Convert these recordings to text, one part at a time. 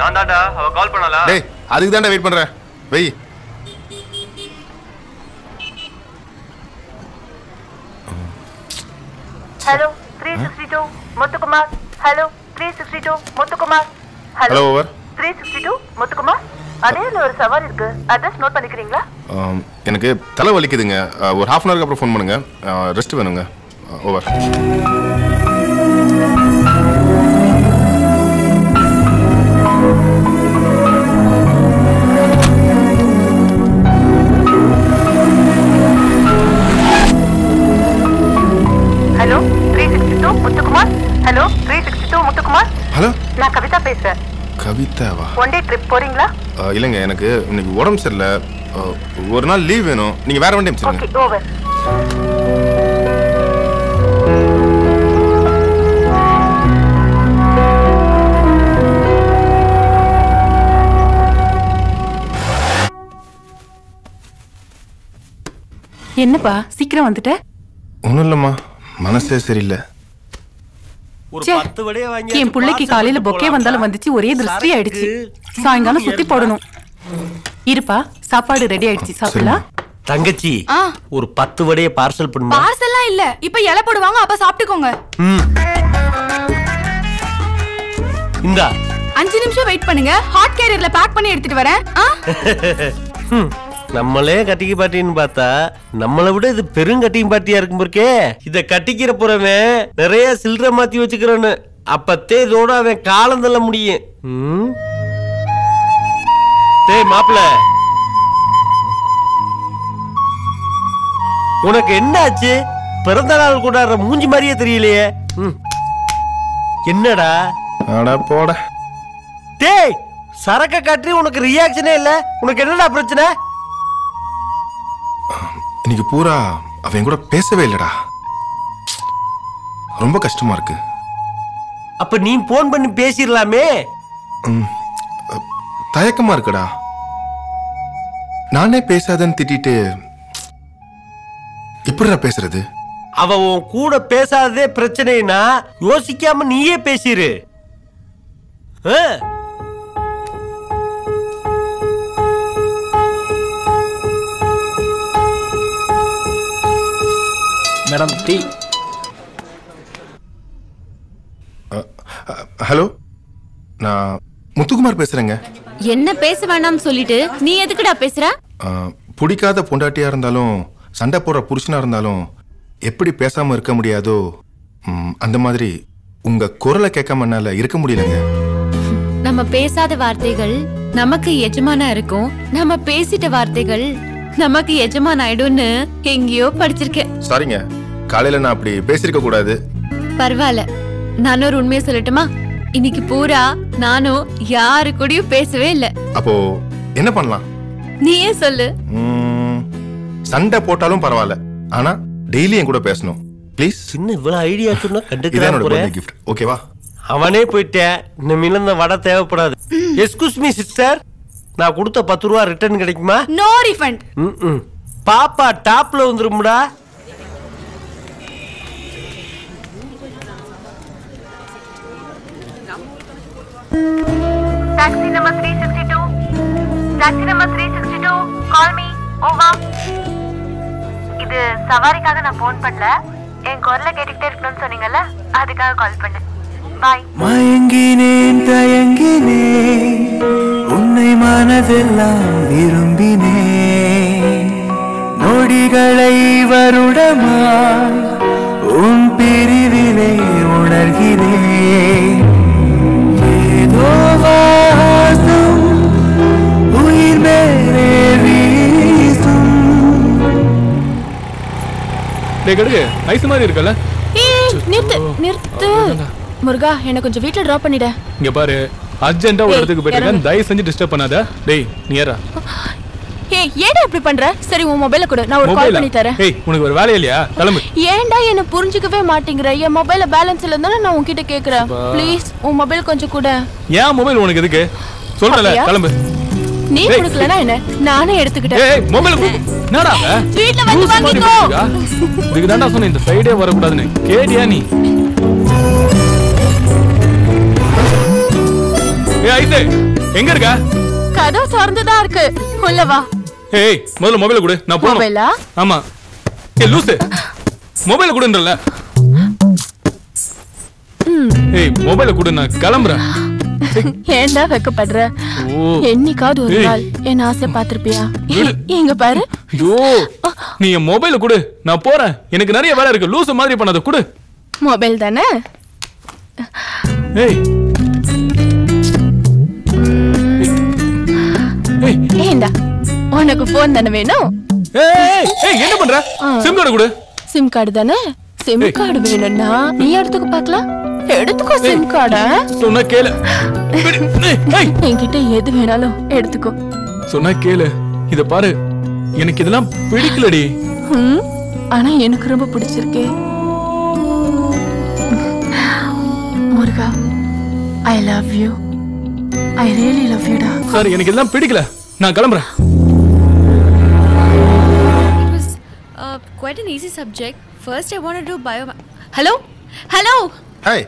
நான் தான்டா அவ கால் பண்ணல டேய் அதுக்கு தான்டா வெயிட் பண்றேன் வெய் hello three sixty two Muthukumar hello three sixty two Muthukumar hello over three sixty two Muthukumar அடையாள ஒரு சவாரி இருக்கு அட்ரஸ் நோட் பண்ணிக்கிறீங்களா எனக்கு தலை வலிக்குதுங்க அஹ், ஒரு ஹாஃப் அன் ஹவருக்கு அப்புறம் ஃபோன் பண்ணுங்க ரெஸ்ட் வேணுங்க over hello three sixty two Muthukumar hello three sixty two Muthukumar hello நான் கவிதா பேசுறேன் கவிதாவா ஒன் டே ட்ரிப் போறீங்களா அஹ், இல்லைங்க எனக்கு இன்னைக்கு உடம்பு சரியில்லை அஹ், ஒரு நாள் லீவ் வேணும் நீங்க வேற வண்டி ஓகே அனுப்பிச்சிருங்க ஓவர் என்னப்பா சீக்கிரம் வந்துட்ட ஒன்றும் இல்லைம்மா மனசே சரியில்லை ஒரு ச்சே, பத்து வடையை வாங்கி என் பிள்ளைக்கு காலையில பொக்கே வந்தாலும் வந்துச்சு ஒரே திருஷ்டி ஆயிடுச்சு சாயங்காலம் சுத்தி போடணும் இருப்பா சாப்பாடு ரெடி ஆயிடுச்சு சாப்பிடலாம் தங்கச்சி ஆ ஒரு பத்து வடையை பார்சல் பண்ணுமா பார்சல்லாம் இல்ல இப்ப இலை போடுவாங்க அப்ப சாப்பிட்டுக்கோங்க ம். இந்தா அஞ்சு நிமிஷம் வெயிட் பண்ணுங்க ஹாட் கேரியர்ல பேக் பண்ணி எடுத்துட்டு வரேன் ஆ? ம். நம்மளே கட்டிக்கு பாட்டின்னு பார்த்தா நம்மளை விட இது பெருங்கட்டிங் பாட்டியா இருக்கும் போருக்கே இத கட்டிக்கிற புறவன் நிறைய சில்லறை மாத்தி வச்சுக்கிறோன்னு அப்பத்தே இதோட அவன் காலம் தள்ள முடியும் ம். டேய் மாப்பிள உனக்கு என்ன ஆச்சு பிறந்த நாள் கொண்டாடுற மூஞ்சி மாதிரியே தெரியலையே ம். என்னடா அட போட டேய் சரக்க காட்டி உனக்கு ரியாக்ஷனே இல்ல உனக்கு என்னடா பிரச்சனை இன்னைக்கு பூரா அவன் கூட பேசவே இல்லடா ரொம்ப கஷ்டமா இருக்கு அப்ப நீ போன் பண்ணி பேசிடலாமே ம், அ, தயக்கமா இருக்குடா நானே பேசாதன்னு திட்டிட்டு எப்படிடா பேசுறது அவ உன் கூட பேசாததே பிரச்சனைனா யோசிக்காம நீயே பேசிரு ஆ? மேடம் டீ ஹலோ நான் முத்துக்குமார் பேசுறேங்க என்ன பேச வேணாம்னு சொல்லிட்டு நீ எதுக்குடா பேசுற ஆ, பிடிக்காத பொண்டாட்டியா இருந்தாலும் சண்டை போடுற புருஷனா இருந்தாலும் எப்படி பேசாம இருக்க முடியாதோ ம், அந்த மாதிரி உங்க குரலை கேட்காம என்னால இருக்க முடியலங்க நம்ம பேசாத வார்த்தைகள் நமக்கு எஜமானா இருக்கும் நம்ம பேசிட்ட வார்த்தைகள் நமக்கு எஜமான் ஆயிடும்னு எங்கேயோ படிச்சிருக்கேன் சாரிங்க காலையில நான் அப்படி பேசியிருக்க கூடாது பரவாயில்ல நான் ஒரு உண்மையை சொல்லட்டுமா இன்னைக்கு பூரா நானும் யாரு கூடயும் பேசவே இல்ல அப்போ என்ன பண்ணலாம் நீயே சொல்லு ம், சண்டை போட்டாலும் பரவாயில்ல ஆனா டெய்லி என் கூட பேசணும் ப்ளீஸ் சின்ன இவ்வளவு ஐடியா சொன்னா இதான் கண்டுக்கிறான் என்னோட போறேன் பர்த்டே கிஃப்ட் ஓகேவா அவனே போயிட்டேன் இந்த மிளந்த வடை தேவைப்படாது எஸ்கூஸ் மீ சிஸ்டர் நான் கொடுத்த பத்து ரூபா ரிட்டர்ன் கிடைக்குமா நோ ரிஃபண்ட் ம்ம். பாப்பா டாப்ல வந்துருமுடா taxi number three sixty two taxi number three sixty two call me ஓவா இது சவாரிக்காக நான் ஃபோன் பண்ணல என் குரலை கேட்டுக்கிட்டே இருக்கணும்னு சொன்னீங்கல்ல அதுக்காக கால் பண்ணேன் பாய் மயங்கினேன் தயங்கினேன் உன்னை மனதெல்லாம் விரும்பினேன் நொடிகளை வருடமாய் உன் பிரிவினை உணர்கிறேன் ஏதோ வாசம் உயிர் மேலே வீசும் டேய் கடுகு ஐஸ் மாதிரி இருக்கல ஏய் நிறுத்து நிறுத்து முருகா என்ன கொஞ்சம் வீட்ல டிராப் பண்ணிட இங்க பாரு அர்ஜென்ட்டா ஒரு ஏய், இடத்துக்கு போயிட்டு இறங்கு. தயவு செஞ்சு டிஸ்டர்ப் பண்ணாத டேய் நீ ஏறா ஏய் ஏன்டா இப்படி பண்ற சரி உன் மொபைல கொடு நான் ஒரு கால் மொபைலா பண்ணி தரேன் ஏய் உனக்கு ஒரு வேலை இல்லையா கிளம்பு ஏன்டா என்ன புரிஞ்சுக்கவே மாட்டேங்கிற என் மொபைல்ல பேலன்ஸ் இல்லைன்னு நான் உன்கிட்ட கேக்குறேன் ப்ளீஸ் உன் மொபைல் கொஞ்சம் கூட ஏன் மொபைல் உனக்கு எதுக்கு சொல்றல அப்படியா? கிளம்பு நீ ஏய். கொடுக்கலனா என்ன நானே எடுத்துக்கிட்டேன் ஏய் மொபைல் என்னடா அவ? வீட்ல வந்து லூசு மாதிரி வாங்கிக்கோ. பேசிட்டு இருக்கா? இதுக்கு தான்டா சொன்னேன் இந்த சைடே வரக்கூடாதுன்னு கேடியா நீ ஏய் ஐசே எங்க இருக்க கதவு திறந்துதான் இருக்கு உள்ள வா ஏய் முதல்ல மொபைல கொடு நான் போகணும் மொபைலா ஆமா ஏ லூசு மொபைல கொடுன்றல ஏய் மொபைல கொடு நான் கிளம்புறேன் ஏன்டா வெக்கப்படுற ஓ என்னைக்காவது ஒரு ஏய். நாள் என் ஆசை பாத்திருப்பியா விடு. இங்க பாரு ஐயோ நீ என் மொபைல கொடு நான் போறேன் எனக்கு நிறைய வேலை இருக்கு லூசு மாதிரி பண்ணாத கொடு மொபைல் தானே ஏய் ஏய் ஏண்டா உனக்கு போன் தானே வேணும் ஏய் ஏய் என்ன பண்ற சிம் கார்டு கொடு சிம் கார்டு தானே சிம் ஏய். கார்டு வேணும்னா நீ எடுத்துக்க பார்க்கலாம் எடுத்துக்கோ சிம் கார்டை சொன்னா கேளு விடு. ஏய், ஏய் என்கிட்ட எது வேணாலும் எடுத்துக்கோ சொன்னா கேளு இத பாரு எனக்கு இதெல்லாம் பிடிக்கலடி ம், ஆனா எனக்கு ரொம்ப பிடிச்சிருக்கு முருகா I love you I really love யூடா சார் எனக்கு இதெல்லாம் பிடிக்கல நான் கிளம்புறேன் It was uh, quite an easy subject. First, I want to do bio. Hello? Hello? Hi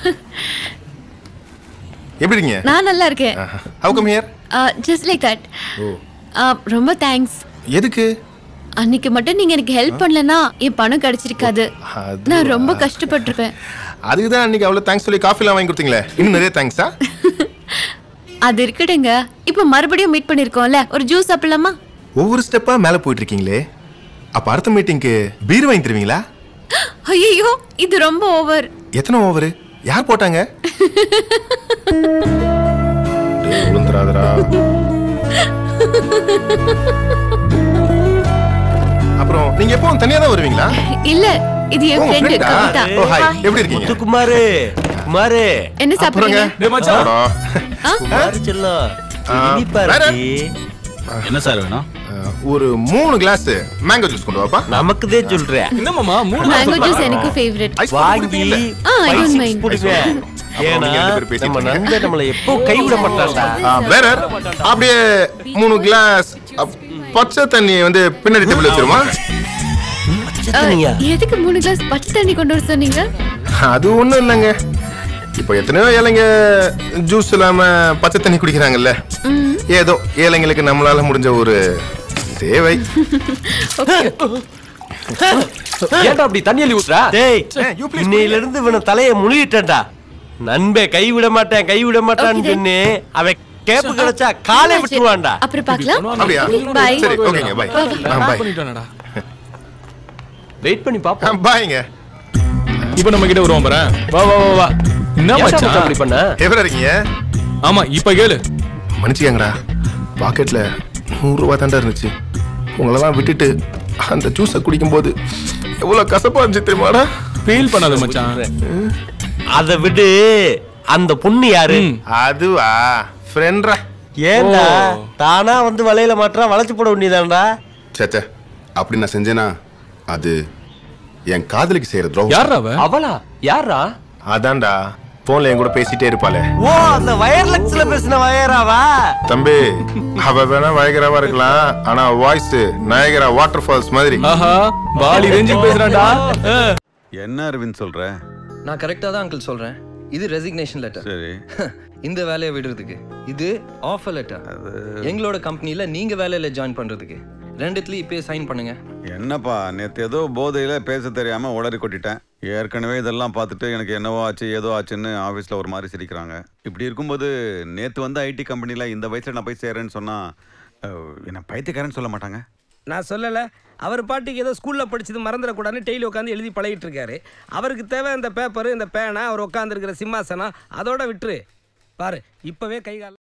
எப்படி இருக்கீங்க நான் நல்லா இருக்கேன் how come here just like that ரொம்ப தேங்க்ஸ் எதுக்கு அன்னைக்கு மட்டும் நீங்க எனக்கு ஹெல்ப் பண்ணலனா என் பணம் கிடைச்சிருக்காது அது நான் ரொம்ப கஷ்டப்பட்டிருப்பேன் அதுக்கு தான் அன்னைக்கு அவ்வளோ தேங்க்ஸ் சொல்லி காஃபிலாம் வாங்கி கொடுத்தீங்களே இன்னும் நிறைய தேங்க்ஸா அது இருக்கட்டுங்க இப்போ மறுபடியும் மீட் பண்ணிருக்கோம்ல ஒரு ஜூஸ் சாப்பிடலாமா ஒவ்வொரு ஸ்டெப்பா மேலே போயிட்டு இருக்கீங்களே அப்ப அடுத்த மீட்டிங்க்கு பீர் வாங்கி தருவீங்களா ஐயோ இது ரொம்ப ஓவர் எத்தனை ஓவரு யார் போட்டாங்க டேய், விழுந்துறாதடா அப்புறம் நீங்க எப்பவும் தனியா தான் வருவீங்களா இல்ல இது என் உங்க ஃப்ரெண்ட் friend-ஆ? கவிதா ஓ ஹாய் எப்படி இருக்கீங்க முத்துக்குமாரு குமாரு என்ன அப்புறங்க சாப்பிடுறீங்க டேய் மச்சான். அடா. குமாரு செல்லம் ஆ, இனிப்பா வேற? இருக்கு. என்ன சார் வேணும் அஹ், ஒரு மூணு கிளாஸ் மேங்கோ ஜூஸ் கொண்டு வாப்பா நமக்குதே சொல்றேன் என்னமாமா மூணு மேங்கோ ஜூஸ் எனக்கு ஃபேவரட் ஐஸ் போட்டு வாங்கி குடிப்பீங்கல்ல? ஆ, I don't spicy mind. குடிப்பேன். அப்புறம் ஏன்னா நீங்க ரெண்டு பேரும் பேசிட்டு நம்ம இருங்க. நண்பன் நம்மளை எப்போ கைவிட மாட்டான்டா ஆ, வேற அப்படியே மூணு கிளாஸ் அப், பச்சை தண்ணி வந்து பின்னாடி டேபிள் வச்சிருமா செத்துனீங்க. எதுக்கு மூணு கிளாஸ் பச்சை தண்ணி கொண்டு வர சொன்னீங்க அது ஒண்ணும் இல்லைங்க இப்போ எத்தனையோ ஏழைங்க ஜூஸ் இல்லாம பச்சை தண்ணி குடிக்கிறாங்கல்ல ஏதோ ஏழைங்களுக்கு நம்மளால முடிஞ்ச ஒரு சேவை ஏன்டா அப்படி தண்ணி அள்ளி ஊத்துற டேய் ஏய், you please இன்னையில இருந்து இவன தலைய முழுகிட்டேன்டா நண்பே கைவிட மாட்டேன் கைவிட மாட்டான்னு Okay, then. சொன்னே அவன் கேப்பு கிடைச்சா காலை விட்டுருவான்டா அப்புறம் பார்க்கலாம் அப்படியா Bye. சரி ஓகேங்க பாய் பாய் பண்ணிட்டானடா வெயிட் பண்ணி பாப்போம் பாய்ங்க இப்போ நம்ம கிட்ட வருவோம் பாரு வா வா வா வா என்ன ஏன் மச்சான் மச்சான் அப்படி பண்ண எவ்வளோ இருக்கீங்க ஆமா இப்ப கேளு மன்னிச்சுக்கங்கடா பாக்கெட்ல நூறுரூவா தாண்டா இருந்துச்சு உங்களெல்லாம் விட்டுட்டு அந்த ஜூஸை குடிக்கும்போது எவ்வளோ கசப்பா இருந்துச்சு தெரியுமாடா ஃபீல் பண்ணாத மச்சான் அத விடு அந்த பொண்ணு யாரு ம். அதுவா ஃப்ரெண்ட்ரா ஏன்டா தானா வந்து வலையில மாற்றா வளைச்சு போட வேண்டியதான்டா சேச்சே அப்படி நான் செஞ்சேனா அது என் காதலிக்கு செய்யற துரோகம் யாரா அவ அவளா யாரா அதான்டா போன்ல என் கூட பேசிட்டே இருப்பாளே ஓ அந்த வயர்லெக்ஸ்ல பேசின வயராவா தம்பி அவ வேணா வயகராவா இருக்கலாம் ஆனா வாய்ஸ் நயகரா வாட்டர் ஃபால்ஸ் மாதிரி ஆஹா பாலி ரேஞ்சுக்கு பேசுறான்டா ஆ. என்ன அரவிந்த் சொல்ற நான் கரெக்டாக தான் அங்கிள் சொல்கிறேன் இது ரெசிக்னேஷன் லெட்டர் சரி இந்த வேலையை விடுறதுக்கு இது ஆஃபர் லெட்டர் எங்களோட கம்பெனியில் நீங்கள் வேலையில் ஜாயின் பண்ணுறதுக்கு ரெண்டுத்துலையும் இப்போயே சைன் பண்ணுங்க என்னப்பா நேத்து ஏதோ போதையில பேச தெரியாம உளறி கொட்டிட்டேன் ஏற்கனவே இதெல்லாம் பார்த்துட்டு எனக்கு என்னவோ ஆச்சு ஏதோ ஆச்சுன்னு ஆஃபீஸில் ஒரு மாதிரி சிரிக்கிறாங்க இப்படி இருக்கும்போது நேத்து வந்து ஐடி கம்பெனியில் இந்த வயசுல நான் போய் சேரேன்னு சொன்னா அஹ், என்ன பைத்தியக்காரன்னு சொல்ல மாட்டாங்க நான் சொல்லலை அவர் பாட்டுக்கு ஏதோ ஸ்கூலில் படிச்சது மறந்துடக்கூடாதுன்னு டெய்லி உட்காந்து எழுதி பழகிட்டு இருக்காரு அவருக்கு தேவை இந்த பேப்பர் இந்த பேனா அவர் உட்காந்துருக்கிற சிம்மாசனம் அதோட விட்டுரு பாரு இப்போவே கை கால்